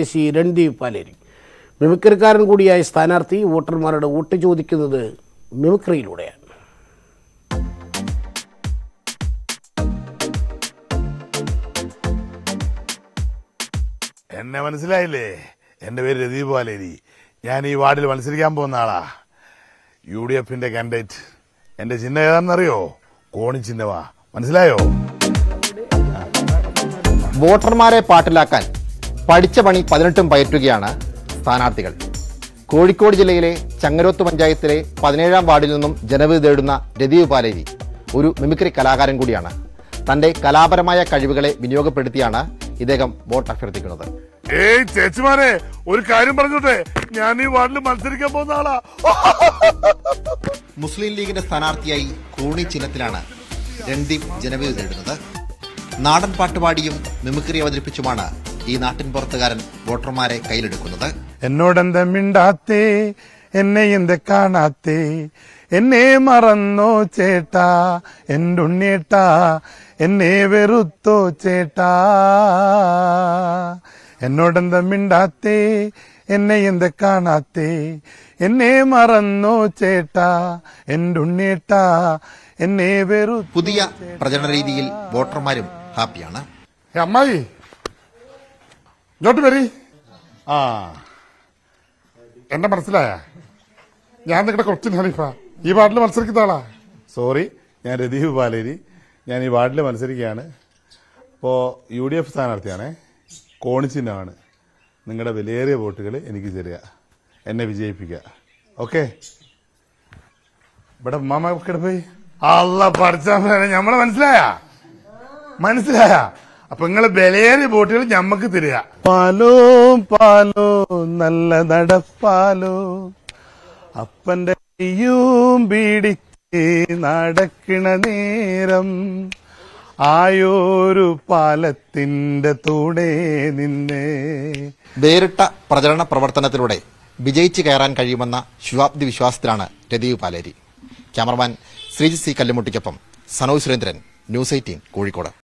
സ്വദേശി രൺദീപ് പാലേരി മിമിക്രിക്കാരൻ കൂടിയായ സ്ഥാനാർത്ഥി വോട്ടർമാരുടെ വോട്ട് ചോദിക്കുന്നത് മിമിക്രിയിലൂടെയാണ് എന്നെ മനസ്സിലായില്ലേ എൻ്റെ പേര് രദീപ് വാലേരി ഞാൻ ഈ വാർഡിൽ മത്സരിക്കാൻ പോകുന്ന ആളാ യു ഡി എഫിന്റെ കാൻഡിഡേറ്റ് എന്റെ ചിഹ്നം ഏതാണെന്നറിയോ കോണി ചിഹ്നമാ മനസ്സിലായോ വോട്ടർമാരെ പാട്ടിലാക്കാൻ പഠിച്ച പണി പതിനെട്ടും പയറ്റുകയാണ് സ്ഥാനാർത്ഥികൾ കോഴിക്കോട് ജില്ലയിലെ ചങ്ങരോത്ത് പഞ്ചായത്തിലെ പതിനേഴാം വാർഡിൽ നിന്നും ജനവിധി തേടുന്ന രതീവ് പാലേരി ഒരു മിമിക്രി കലാകാരൻ കൂടിയാണ് തന്റെ കലാപരമായ കഴിവുകളെ വിനിയോഗപ്പെടുത്തിയാണ് ഇദ്ദേഹം വോട്ട് അഭ്യർത്ഥിക്കുന്നത് ഏയ് ചേച്ചിമാരെ ഒരു കാര്യം പറഞ്ഞോട്ടെ ഞാൻ ഈ വാർഡിൽ മത്സരിക്കാൻ പോകുന്ന ആളാ മുസ്ലിം ലീഗിന്റെ സ്ഥാനാർത്ഥിയായി കോണി ചിഹ്നത്തിലാണ് രൺദീപ് ജനവിധി തേടുന്നത് നാടൻ പാട്ടുപാടിയും മിമിക്രി അവതരിപ്പിച്ചുമാണ് ഈ നാട്ടിൻ പുറത്തുകാരൻ വോട്ടർമാരെ കയ്യിലെടുക്കുന്നത് എന്നോടെന്താ മിണ്ടാത്തേ എന്നെ എന്തെ കാണാത്തേ എന്നെ മറന്നോ ചേട്ടാ എൻ്റെ ഉണ്ണേട്ടാ എന്നെ വെറുത്തോ ചേട്ടാ എന്നോടെന്താ മിണ്ടാത്തേ എന്നെ എന്തെ കാണാത്തേ എന്നെ മറന്നോ ചേട്ടാ എൻ്റെ ഉണ്ണേട്ടാ എന്നെ വെറു പുതിയ പ്രചരണ രീതിയിൽ വോട്ടർമാരും ഹാപ്പിയാണ് അമ്മായി ഇങ്ങോട്ട് വരി ആ എന്നെ മനസ്സിലായ ഞാൻ നിങ്ങളുടെ കൊച്ചിൻ ഹനീഫ ഈ വാർഡിൽ മത്സരിക്കുന്ന ആളാ സോറി ഞാൻ രതീപ് പാലേരി ഞാൻ ഈ വാർഡിൽ മത്സരിക്കുകയാണ് ഇപ്പോൾ യു ഡി എഫ് സ്ഥാനാർത്ഥിയാണേ കോണിച്ചിഹ്നമാണ് നിങ്ങളുടെ വിലയേറിയ വോട്ടുകൾ എനിക്ക് തരിക എന്നെ വിജയിപ്പിക്കുക ഓക്കെ ഇവിടെ ഉമ്മാമ പോയി അല്ല പഠിച്ചാ നമ്മളെ മനസ്സിലായ മനസ്സിലായ അപ്പൊ നിങ്ങള് വിലയേറിയ ബോട്ടുകൾ ഞമ്മക്ക് തരിക പാലോ പാലോ നല്ല നടപ്പാലോ അപ്പന്റെ കയ്യും പീടിച്ച് നടക്കണ നേരം ആയോരു പാലത്തിന്റെ തൂടെ നിന്നേ വേറിട്ട പ്രചരണ പ്രവർത്തനത്തിലൂടെ വിജയിച്ചു കയറാൻ കഴിയുമെന്ന ശുഭാപ്തി വിശ്വാസത്തിലാണ് രതീവ് പാലേരി ക്യാമറമാൻ ശ്രീജിത്ത് സി കല്ലുമുട്ടിക്കൊപ്പം സനോജ് സുരേന്ദ്രൻ ന്യൂസ് എയ്റ്റീൻ കോഴിക്കോട്